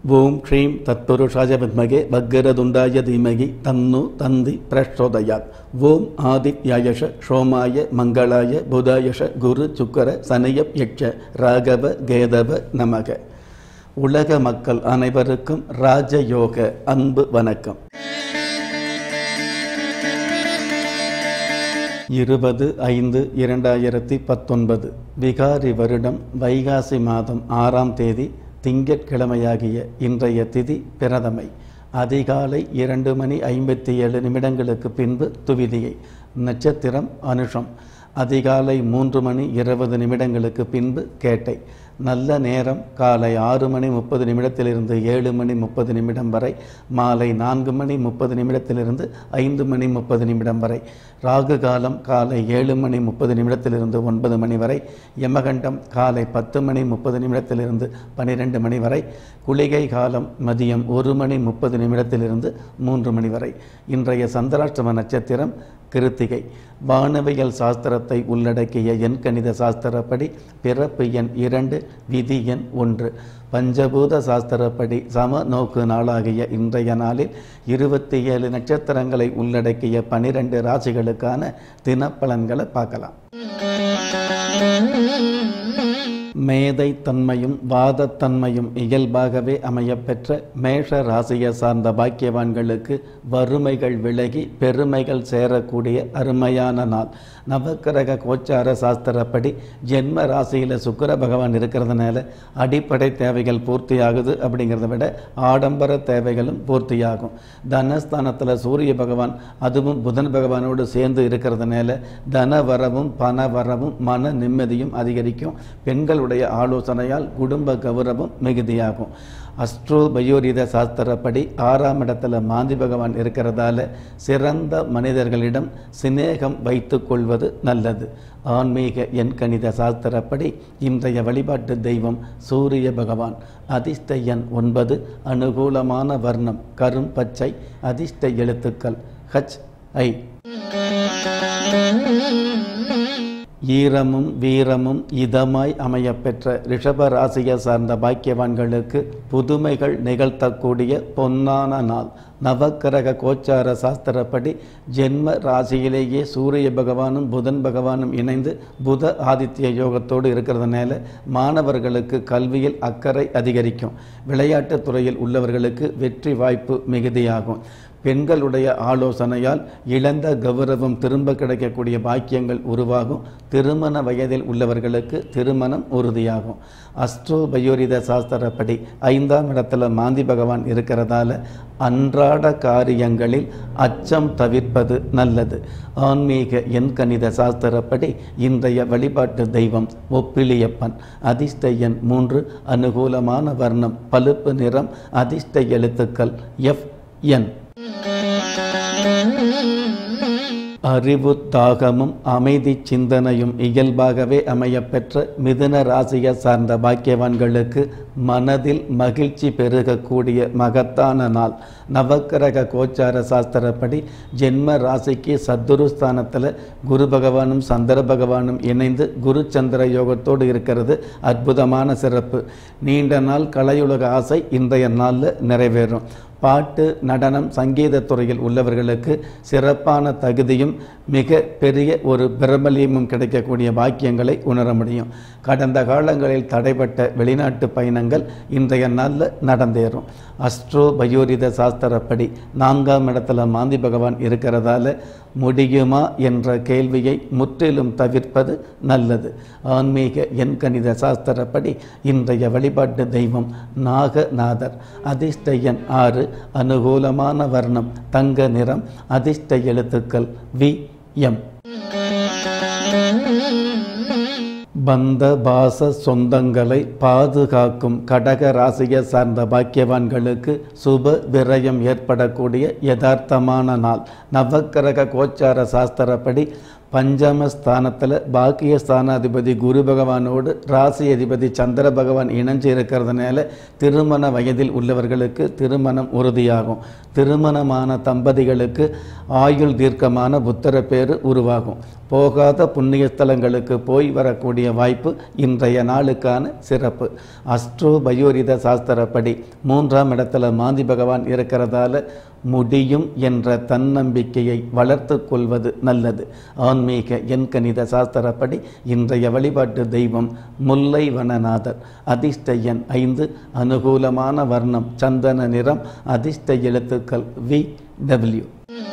ஓம் ஸ்ரீம் தத்புருஷாய வித்மகே வக்கரதுண்டாய தீமகி தன்னு தந்தி பிரச்சோதயாத் ஓம் ஆதித்யாயஷ சோமாய மங்களாய புதாயஷ குரு சுக்கர சனயப் யட்ச ராகவ கேதவ நமக உலக மக்கள் அனைவருக்கும் ராஜயோக அன்பு வணக்கம் இருபது ஐந்து இரண்டாயிரத்தி பத்தொன்பது விகாரி வருடம் வைகாசி மாதம் ஆறாம் தேதி திங்கட்கிழமையாகிய இன்றைய திதி பிரதமை அதிகாலை இரண்டு மணி ஐம்பத்தி ஏழு நிமிடங்களுக்கு பின்பு துவிதியை நட்சத்திரம் அனுஷம் அதிகாலை மூன்று மணி இருபது நிமிடங்களுக்கு பின்பு கேட்டை நல்ல நேரம் காலை ஆறு மணி முப்பது நிமிடத்திலிருந்து ஏழு மணி முப்பது நிமிடம் வரை மாலை நான்கு மணி முப்பது நிமிடத்திலிருந்து ஐந்து மணி முப்பது நிமிடம் வரை ராகு காலம் காலை ஏழு மணி முப்பது நிமிடத்திலிருந்து ஒன்பது மணி வரை யமகண்டம் காலை பத்து மணி முப்பது நிமிடத்திலிருந்து பனிரெண்டு மணி வரை குளிகை காலம் மதியம் ஒரு மணி முப்பது நிமிடத்திலிருந்து மூன்று மணி வரை இன்றைய சந்திராஷ்டம நட்சத்திரம் கிருத்திகை வானவியல் சாஸ்திரத்தை உள்ளடக்கிய எண்கணித சாஸ்திரப்படி பிறப்பு எண் இரண்டு விதி எண் ஒன்று பஞ்சபூத சாஸ்திரப்படி சம நோக்கு நாளாகிய இன்றைய நாளில் இருபத்தி ஏழு நட்சத்திரங்களை உள்ளடக்கிய பனிரெண்டு ராசிகளுக்கான தினப்பலன்களை பார்க்கலாம் மேதை தன்மையும் வாதத்தன்மையும் இயல்பாகவே அமையப்பெற்ற மேஷ ராசியை சார்ந்த பாக்கியவான்களுக்கு வறுமைகள் விலகி பெருமைகள் சேரக்கூடிய அருமையான நாள் நவக்கிரக கோச்சார சாஸ்திரப்படி ஜென்ம ராசியில் சுக்கர பகவான் இருக்கிறதுனால அடிப்படை தேவைகள் பூர்த்தியாகுது அப்படிங்கிறத விட ஆடம்பர தேவைகளும் பூர்த்தியாகும் தனஸ்தானத்தில் சூரிய பகவான் அதுவும் புதன் பகவானோடு சேர்ந்து இருக்கிறதுனால தன வரவும் பண வரவும் மன நிம்மதியும் அதிகரிக்கும் பெண்களுடைய ஆலோசனையால் குடும்ப கௌரவம் மிகுதியாகும் அஸ்ட்ரோ பயோரித சாஸ்திரப்படி ஆறாம் இடத்துல மாந்தி பகவான் இருக்கிறதால சிறந்த மனிதர்களிடம் சிநேகம் வைத்து கொள்வது நல்லது ஆன்மீக எண் கணித சாஸ்திரப்படி இன்றைய வழிபாட்டு தெய்வம் சூரிய பகவான் அதிர்ஷ்ட எண் ஒன்பது அனுகூலமான வர்ணம் கரும் பச்சை அதிர்ஷ்ட எழுத்துக்கள் ஹச் ஐ ஈரமும் வீரமும் இதமாய் அமையப்பெற்ற ரிஷப ராசியை சார்ந்த பாக்கியவான்களுக்கு புதுமைகள் நிகழ்த்தக்கூடிய பொன்னான நாள் நவக்கிரக கோச்சார சாஸ்திரப்படி ஜென்ம ராசியிலேயே சூரிய பகவானும் புதன் பகவானும் இணைந்து புத ஆதித்ய யோகத்தோடு இருக்கிறதுனால மாணவர்களுக்கு கல்வியில் அக்கறை அதிகரிக்கும் விளையாட்டுத் துறையில் உள்ளவர்களுக்கு வெற்றி வாய்ப்பு மிகுதியாகும் பெண்களுடைய ஆலோசனையால் இழந்த கௌரவம் திரும்ப கிடைக்கக்கூடிய பாக்கியங்கள் உருவாகும் திருமண வயதில் உள்ளவர்களுக்கு திருமணம் உறுதியாகும் அஸ்ட்ரோ பயோரித சாஸ்திரப்படி ஐந்தாம் இடத்துல மாந்தி பகவான் இருக்கிறதால அன்றாட காரியங்களில் அச்சம் தவிர்ப்பது நல்லது ஆன்மீக எண் கணித சாஸ்திரப்படி இன்றைய வழிபாட்டு தெய்வம் ஒப்பிலியப்பன் அதிர்ஷ்ட எண் மூன்று அனுகூலமான வர்ணம் பழுப்பு நிறம் அதிர்ஷ்ட எழுத்துக்கள் எஃப் என் அறிவு தாகமும் அமைதி சிந்தனையும் இயல்பாகவே அமையப்பெற்ற மிதுன ராசியை சார்ந்த பாக்கியவான்களுக்கு மனதில் மகிழ்ச்சி பெருகக்கூடிய மகத்தான நாள் நவக்கிரக கோச்சார சாஸ்திரப்படி ஜென்ம ராசிக்கு சத்துருஸ்தானத்தில் குரு பகவானும் சந்திர பகவானும் இணைந்து குரு சந்திர யோகத்தோடு இருக்கிறது அற்புதமான சிறப்பு நீண்ட நாள் கலையுலக ஆசை இன்றைய நாளில் நிறைவேறும் பாட்டு நடனம் சங்கீத துறையில் உள்ளவர்களுக்கு சிறப்பான தகுதியும் மிக பெரிய ஒரு பிரபலியமும் கிடைக்கக்கூடிய பாக்கியங்களை உணர முடியும் கடந்த காலங்களில் தடைப்பட்ட வெளிநாட்டு பயணங்கள் இன்றைய நாளில் நடந்தேறும் அஸ்ட்ரோ பயோரித சாஸ்திரப்படி நான்காம் இடத்துல மாந்தி பகவான் இருக்கிறதால முடியுமா என்ற கேள்வியை முற்றிலும் தவிர்ப்பது நல்லது ஆன்மீக எண் கணித சாஸ்திரப்படி இன்றைய வழிபாட்டு தெய்வம் நாகநாதர் அதிர்ஷ்ட எண் ஆறு அனுகூலமான வர்ணம் தங்க நிறம் அதிர்ஷ்ட எழுத்துக்கள் வி எம் பந்த பாச சொந்தங்களை பாதுகாக்கும் கடக ராசியை சார்ந்த பாக்கியவான்களுக்கு சுப விரயம் ஏற்படக்கூடிய யதார்த்தமான நாள் நவக்கிரக கோச்சார சாஸ்திரப்படி பஞ்சம ஸ்தானத்தில் பாக்கிய ஸ்தானாதிபதி குரு பகவானோடு ராசி அதிபதி சந்திர பகவான் இணைஞ்சு இருக்கிறதுனால திருமண வயதில் உள்ளவர்களுக்கு திருமணம் உறுதியாகும் திருமணமான தம்பதிகளுக்கு ஆயுள் தீர்க்கமான புத்திர பேரு உருவாகும் போகாத புண்ணிய ஸ்தலங்களுக்கு போய் வரக்கூடிய வாய்ப்பு இன்றைய நாளுக்கான சிறப்பு அஸ்ட்ரோ பயோரித சாஸ்திரப்படி மூன்றாம் இடத்துல மாந்தி பகவான் இருக்கிறதால முடியும் என்ற தன்னம்பிக்கையை வளர்த்து கொள்வது நல்லது ஆன்மீக எண்கணித சாஸ்திரப்படி இன்றைய வழிபாட்டு தெய்வம் முல்லை வனநாதர் அதிர்ஷ்ட எண் ஐந்து அனுகூலமான வர்ணம் சந்தன நிறம் அதிர்ஷ்ட எழுத்துக்கள் வி டபிள்யூ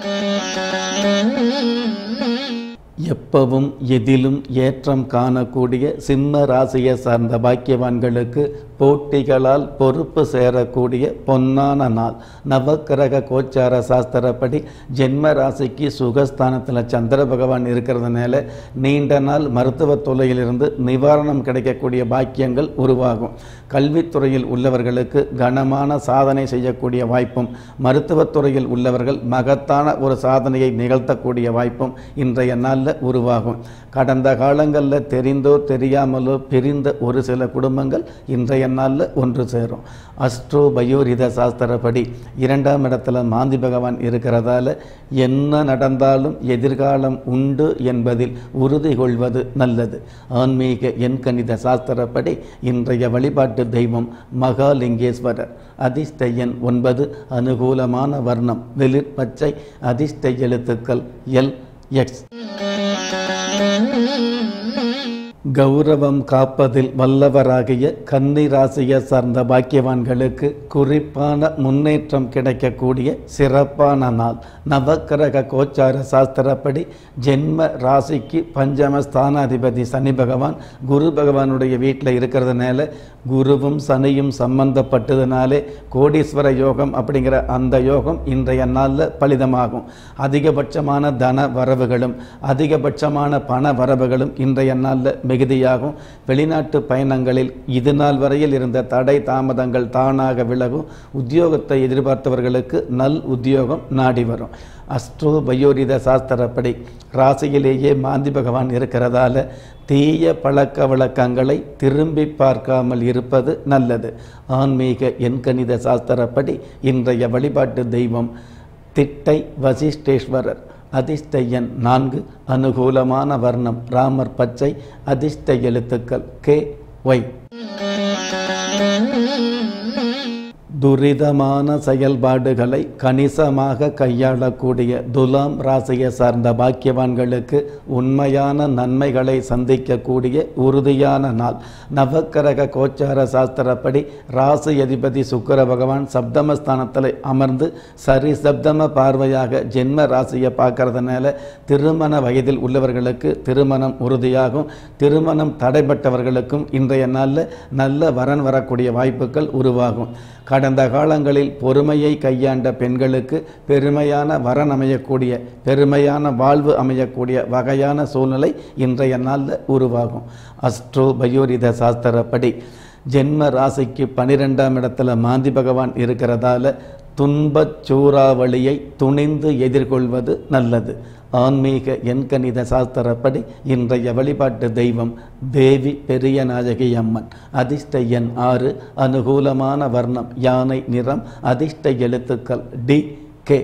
எப்பவும் எதிலும் ஏற்றம் காணக்கூடிய சிம்ம ராசியை சார்ந்த பாக்கியவான்களுக்கு போட்டிகளால் பொறுப்பு சேரக்கூடிய பொன்னான நாள் நவக்கிரக கோச்சார சாஸ்திரப்படி ஜென்ம ராசிக்கு சுகஸ்தானத்தில் சந்திர பகவான் இருக்கிறதுனால நீண்ட நாள் மருத்துவ தொல்லையிலிருந்து நிவாரணம் கிடைக்கக்கூடிய பாக்கியங்கள் உருவாகும் கல்வித்துறையில் உள்ளவர்களுக்கு கனமான சாதனை செய்யக்கூடிய வாய்ப்பும் மருத்துவத்துறையில் உள்ளவர்கள் மகத்தான ஒரு சாதனையை நிகழ்த்தக்கூடிய வாய்ப்பும் இன்றைய நாளில் உருவாகும் கடந்த காலங்களில் தெரிந்தோ தெரியாமலோ பிரிந்த ஒரு சில குடும்பங்கள் இன்றைய நாளில் ஒன்று சேரும் அஸ்ட்ரோ பயோரித சாஸ்திரப்படி இரண்டாம் இடத்துல மாந்தி பகவான் இருக்கிறதால என்ன நடந்தாலும் எதிர்காலம் உண்டு என்பதில் உறுதி கொள்வது நல்லது ஆன்மீக எண்கணித சாஸ்திரப்படி இன்றைய வழிபாட்டு தெய்வம் மகாலிங்கேஸ்வரர் அதிர்ஷ்ட எண் ஒன்பது அனுகூலமான வர்ணம் வெளிர் பச்சை அதிர்ஷ்ட எழுத்துக்கள் எல் எக்ஸ் கௌரவம் காப்பதில் வல்லவராகிய கன்னி ராசியை சார்ந்த பாக்கியவான்களுக்கு குறிப்பான முன்னேற்றம் கிடைக்கக்கூடிய சிறப்பான நாள் நவக்கிரக கோச்சார சாஸ்திரப்படி ஜென்ம ராசிக்கு பஞ்சம ஸ்தானாதிபதி சனி பகவான் குரு பகவானுடைய வீட்டில் இருக்கிறதுனால குருவும் சனியும் சம்பந்தப்பட்டதுனாலே கோடீஸ்வர யோகம் அப்படிங்கிற அந்த யோகம் இன்றைய நாளில் பலிதமாகும் அதிகபட்சமான தன வரவுகளும் அதிகபட்சமான பண வரவுகளும் இன்றைய நாளில் மிகுதியாகும் வெளிநாட்டு பயணங்களில் இது நாள் வரையில் இருந்த தடை தாமதங்கள் தானாக விலகும் உத்தியோகத்தை எதிர்பார்த்தவர்களுக்கு நல் உத்தியோகம் நாடி வரும் அஸ்ட்ரோ பயோரித சாஸ்திரப்படி ராசியிலேயே மாந்தி பகவான் இருக்கிறதால தீய பழக்க வழக்கங்களை திரும்பி பார்க்காமல் இருப்பது நல்லது ஆன்மீக எண்கணித சாஸ்திரப்படி இன்றைய வழிபாட்டு தெய்வம் திட்டை வசிஷ்டேஸ்வரர் அதிர்ஷ்ட எண் நான்கு அனுகூலமான வர்ணம் ராமர் பச்சை அதிர்ஷ்ட எழுத்துக்கள் கே ஒய் துரிதமான செயல்பாடுகளை கணிசமாக கையாளக்கூடிய துலாம் ராசியை சார்ந்த பாக்கியவான்களுக்கு உண்மையான நன்மைகளை சந்திக்கக்கூடிய உறுதியான நாள் நவக்கிரக கோச்சார சாஸ்திரப்படி ராசி அதிபதி சுக்கர பகவான் சப்தமஸ்தானத்தில் அமர்ந்து சரி சப்தம பார்வையாக ஜென்ம ராசியை பார்க்கறதுனால திருமண வயதில் உள்ளவர்களுக்கு திருமணம் உறுதியாகும் திருமணம் தடைப்பட்டவர்களுக்கும் இன்றைய நாளில் நல்ல வரன் வரக்கூடிய வாய்ப்புகள் உருவாகும் கடந்த காலங்களில் பொறுமையை கையாண்ட பெண்களுக்கு பெருமையான வரன் அமையக்கூடிய பெருமையான வாழ்வு அமையக்கூடிய வகையான சூழ்நிலை இன்றைய நாளில் உருவாகும் அஸ்ட்ரோ பயோரித சாஸ்திரப்படி ஜென்ம ராசிக்கு பனிரெண்டாம் இடத்துல மாந்தி பகவான் இருக்கிறதால துன்பச் சூறாவளியை துணிந்து எதிர்கொள்வது நல்லது ஆன்மீக எண்கணித சாஸ்திரப்படி இன்றைய வழிபாட்டு தெய்வம் தேவி பெரிய நாயகி அம்மன் அதிர்ஷ்ட எண் ஆறு அனுகூலமான வர்ணம் யானை நிறம் அதிர்ஷ்ட எழுத்துக்கள் டி கே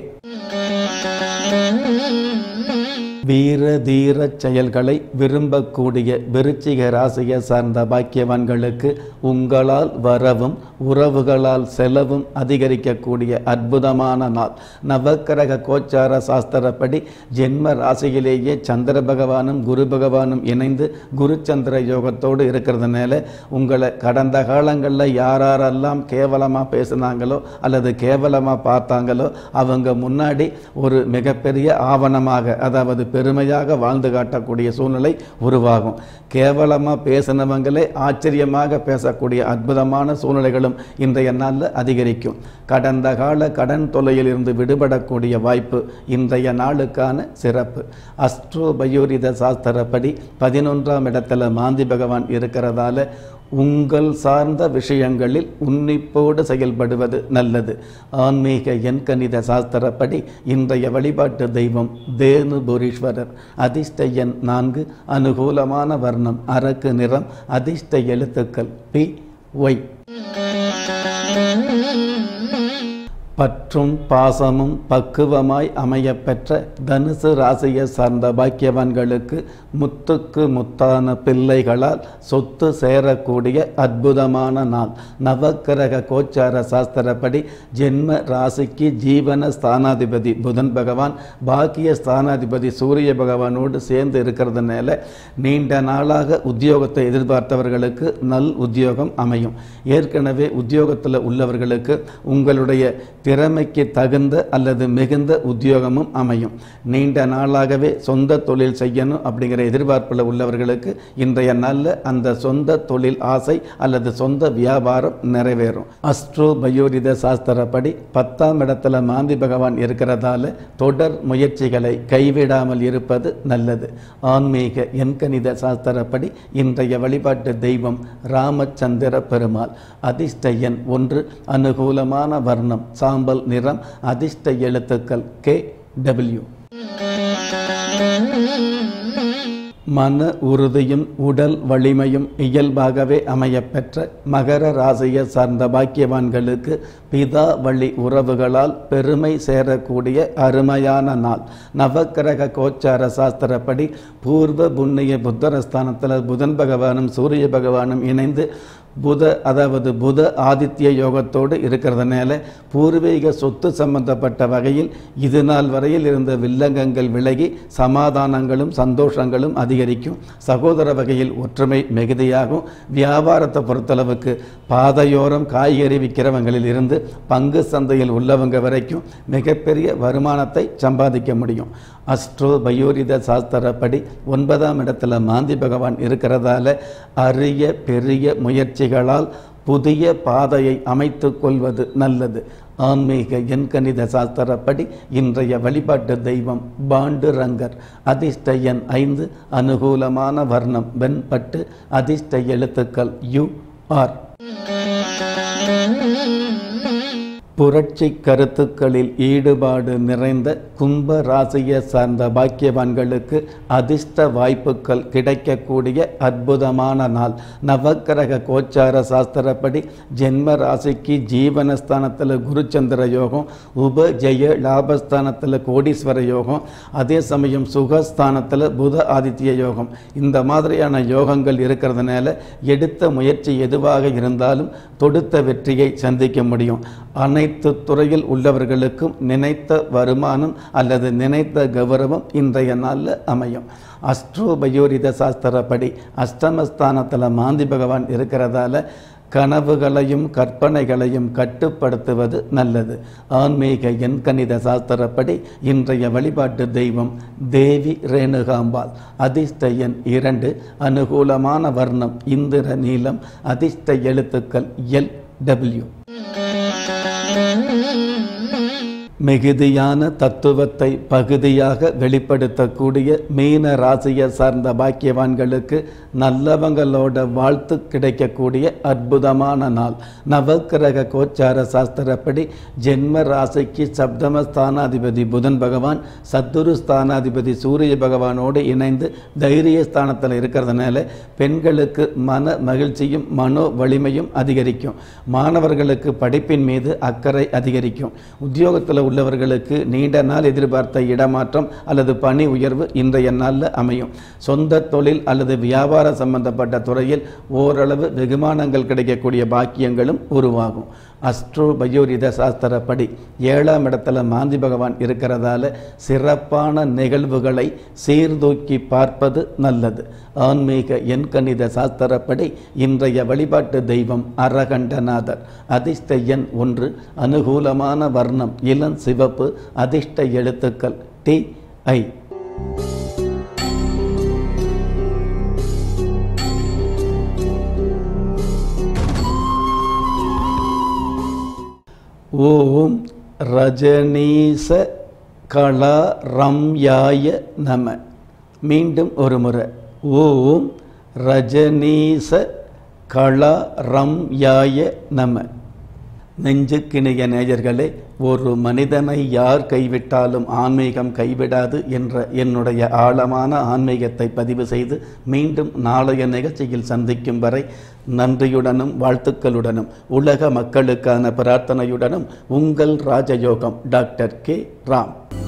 வீர தீர செயல்களை விரும்பக்கூடிய விருச்சிக ராசியை சார்ந்த பாக்கியவான்களுக்கு உங்களால் வரவும் உறவுகளால் செலவும் அதிகரிக்கக்கூடிய அற்புதமான நாள் நவக்கிரக கோச்சார சாஸ்திரப்படி ஜென்ம ராசியிலேயே சந்திர பகவானும் குரு பகவானும் இணைந்து குரு சந்திர யோகத்தோடு இருக்கிறதுனால உங்களை கடந்த காலங்களில் யாரெல்லாம் கேவலமாக பேசுனாங்களோ அல்லது கேவலமாக பார்த்தாங்களோ அவங்க முன்னாடி ஒரு மிகப்பெரிய ஆவணமாக அதாவது பெருமையாக வாழ்ந்து காட்டக்கூடிய சூழ்நிலை உருவாகும் கேவலமாக பேசினவங்களே ஆச்சரியமாக பேசக்கூடிய அற்புதமான சூழ்நிலைகளும் இன்றைய நாளில் அதிகரிக்கும் கடந்த கால கடன் தொல்லையிலிருந்து விடுபடக்கூடிய வாய்ப்பு இன்றைய நாளுக்கான சிறப்பு அஸ்ட்ரோ பயோரித சாஸ்திரப்படி பதினொன்றாம் இடத்துல மாந்தி பகவான் இருக்கிறதால உங்கள் சார்ந்த விஷயங்களில் உன்னிப்போடு செயல்படுவது நல்லது ஆன்மீக எண்கணித சாஸ்திரப்படி இன்றைய வழிபாட்டு தெய்வம் தேனுபுரீஸ்வரர் அதிர்ஷ்ட எண் நான்கு அனுகூலமான வர்ணம் அரக்கு நிறம் அதிர்ஷ்ட எழுத்துக்கள் பி ஒய் பற்றும் பாசமும் பக்குவமாய் அமையப்பெற்ற தனுசு ராசியை சார்ந்த பாக்கியவான்களுக்கு முத்துக்கு முத்தான பிள்ளைகளால் சொத்து சேரக்கூடிய அற்புதமான நாள் நவக்கிரக கோச்சார சாஸ்திரப்படி ஜென்ம ராசிக்கு ஜீவன ஸ்தானாதிபதி புதன் பகவான் பாக்கிய ஸ்தானாதிபதி சூரிய பகவானோடு சேர்ந்து இருக்கிறதுனால நீண்ட நாளாக உத்தியோகத்தை எதிர்பார்த்தவர்களுக்கு நல் உத்தியோகம் அமையும் ஏற்கனவே உத்தியோகத்தில் உள்ளவர்களுக்கு உங்களுடைய திறமைக்கு தகுந்த அல்லது மிகுந்த உத்தியோகமும் அமையும் நீண்ட நாளாகவே சொந்த தொழில் செய்யணும் அப்படிங்கிற எதிர்பார்ப்பில் உள்ளவர்களுக்கு இன்றைய நாளில் அந்த சொந்த தொழில் ஆசை அல்லது சொந்த வியாபாரம் நிறைவேறும் அஸ்ட்ரோ பயோரித சாஸ்திரப்படி பத்தாம் இடத்துல மாந்தி பகவான் இருக்கிறதால தொடர் முயற்சிகளை கைவிடாமல் இருப்பது நல்லது ஆன்மீக எண்கணித சாஸ்திரப்படி இன்றைய வழிபாட்டு தெய்வம் ராமச்சந்திர பெருமாள் அதிர்ஷ்ட எண் ஒன்று அனுகூலமான வர்ணம் சாம்பல் நிறம் அதிர்ஷ்ட எழுத்துக்கள் கே டபிள்யூ மன உறுதியும் உடல் வலிமையும் இயல்பாகவே அமையப்பெற்ற மகர ராசியை சார்ந்த பாக்கியவான்களுக்கு பிதா வழி உறவுகளால் பெருமை சேரக்கூடிய அருமையான நாள் நவக்கிரக கோச்சார சாஸ்திரப்படி பூர்வ புண்ணிய புத்தரஸ்தானத்தில் புதன் பகவானும் சூரிய பகவானும் இணைந்து புத அதாவது புத ஆதித்ய யோகத்தோடு இருக்கிறதுனால பூர்வீக சொத்து சம்பந்தப்பட்ட வகையில் இது நாள் வரையில் இருந்த வில்லங்கங்கள் விலகி சமாதானங்களும் சந்தோஷங்களும் அதிகரிக்கும் சகோதர வகையில் ஒற்றுமை மிகுதியாகும் வியாபாரத்தை பொறுத்தளவுக்கு பாதையோரம் காய்கறி விற்கிறவங்களில் இருந்து பங்கு சந்தையில் உள்ளவங்க வரைக்கும் மிகப்பெரிய வருமானத்தை சம்பாதிக்க முடியும் அஸ்ட்ரோ பயோரித சாஸ்திரப்படி ஒன்பதாம் இடத்துல மாந்தி பகவான் இருக்கிறதால அரிய பெரிய முயற்சிகளால் புதிய பாதையை அமைத்து கொள்வது நல்லது ஆன்மீக எண்கணித சாஸ்திரப்படி இன்றைய வழிபாட்டு தெய்வம் பாண்டு ரங்கர் அதிர்ஷ்ட எண் ஐந்து அனுகூலமான வர்ணம் வெண்பட்டு அதிர்ஷ்ட எழுத்துக்கள் யு ஆர் புரட்சி கருத்துக்களில் ஈடுபாடு நிறைந்த கும்ப ராசியை சார்ந்த பாக்கியவான்களுக்கு அதிர்ஷ்ட வாய்ப்புகள் கிடைக்கக்கூடிய அற்புதமான நாள் நவக்கிரக கோச்சார சாஸ்திரப்படி ஜென்ம ராசிக்கு ஜீவனஸ்தானத்தில் குருச்சந்திர யோகம் உப ஜெய லாபஸ்தானத்தில் கோடீஸ்வர யோகம் அதே சமயம் சுகஸ்தானத்தில் புத ஆதித்ய யோகம் இந்த மாதிரியான யோகங்கள் இருக்கிறதுனால எடுத்த முயற்சி எதுவாக இருந்தாலும் தொடுத்த வெற்றியை சந்திக்க முடியும் அனைத்து துறையில் உள்ளவர்களுக்கும் நினைத்த வருமானம் அல்லது நினைத்த கௌரவம் இன்றைய நாளில் அமையும் அஸ்ட்ரோ பயோரித சாஸ்திரப்படி அஷ்டமஸ்தானத்தில் மாந்தி பகவான் இருக்கிறதால கனவுகளையும் கற்பனைகளையும் கட்டுப்படுத்துவது நல்லது ஆன்மீக எண்கணித சாஸ்திரப்படி இன்றைய வழிபாட்டு தெய்வம் தேவி ரேணுகாம்பாள் அதிர்ஷ்ட எண் இரண்டு அனுகூலமான வர்ணம் இந்திர நீலம் அதிர்ஷ்ட எழுத்துக்கள் எல் டபிள்யூ மிகுதியான தத்துவத்தை பகுதியாக வெளிப்படுத்தக்கூடிய மீன ராசியை சார்ந்த பாக்கியவான்களுக்கு நல்லவங்களோட வாழ்த்து கிடைக்கக்கூடிய அற்புதமான நாள் நவக்கிரக கோச்சார சாஸ்திரப்படி ஜென்ம ராசிக்கு சப்தம ஸ்தானாதிபதி புதன் பகவான் சத்துரு ஸ்தானாதிபதி சூரிய பகவானோடு இணைந்து தைரிய ஸ்தானத்தில் இருக்கிறதுனால பெண்களுக்கு மன மகிழ்ச்சியும் மனோ வலிமையும் அதிகரிக்கும் மாணவர்களுக்கு படிப்பின் மீது அக்கறை அதிகரிக்கும் உத்தியோகத்தில் உள்ளவர்களுக்கு நீண்ட நாள் எதிர்பார்த்த இடமாற்றம் அல்லது பணி உயர்வு இன்றைய நாளில் அமையும் சொந்த தொழில் அல்லது வியாபார சம்பந்தப்பட்ட துறையில் ஓரளவு வெகுமானங்கள் கிடைக்கக்கூடிய பாக்கியங்களும் உருவாகும் அஸ்ட்ரோ பயோரித சாஸ்திரப்படி ஏழாம் இடத்துல மாந்தி பகவான் இருக்கிறதால சிறப்பான நிகழ்வுகளை சீர்தூக்கி பார்ப்பது நல்லது ஆன்மீக எண்கணித சாஸ்திரப்படி இன்றைய வழிபாட்டு தெய்வம் அரகண்டநாதர் அதிர்ஷ்ட எண் ஒன்று அனுகூலமான வர்ணம் இளம் சிவப்பு அதிர்ஷ்ட எழுத்துக்கள் டி ஐ ஓம் ரஜனீச கலா ரம்யாய நம மீண்டும் ஒரு முறை ஓம் ரஜனீச கலா ரம்யாய நம நெஞ்சுக்கிணைய நேயர்களே ஒரு மனிதனை யார் கைவிட்டாலும் ஆன்மீகம் கைவிடாது என்ற என்னுடைய ஆழமான ஆன்மீகத்தை பதிவு செய்து மீண்டும் நாளைய நிகழ்ச்சியில் சந்திக்கும் வரை நன்றியுடனும் வாழ்த்துக்களுடனும் உலக மக்களுக்கான பிரார்த்தனையுடனும் உங்கள் ராஜயோகம் டாக்டர் கே ராம்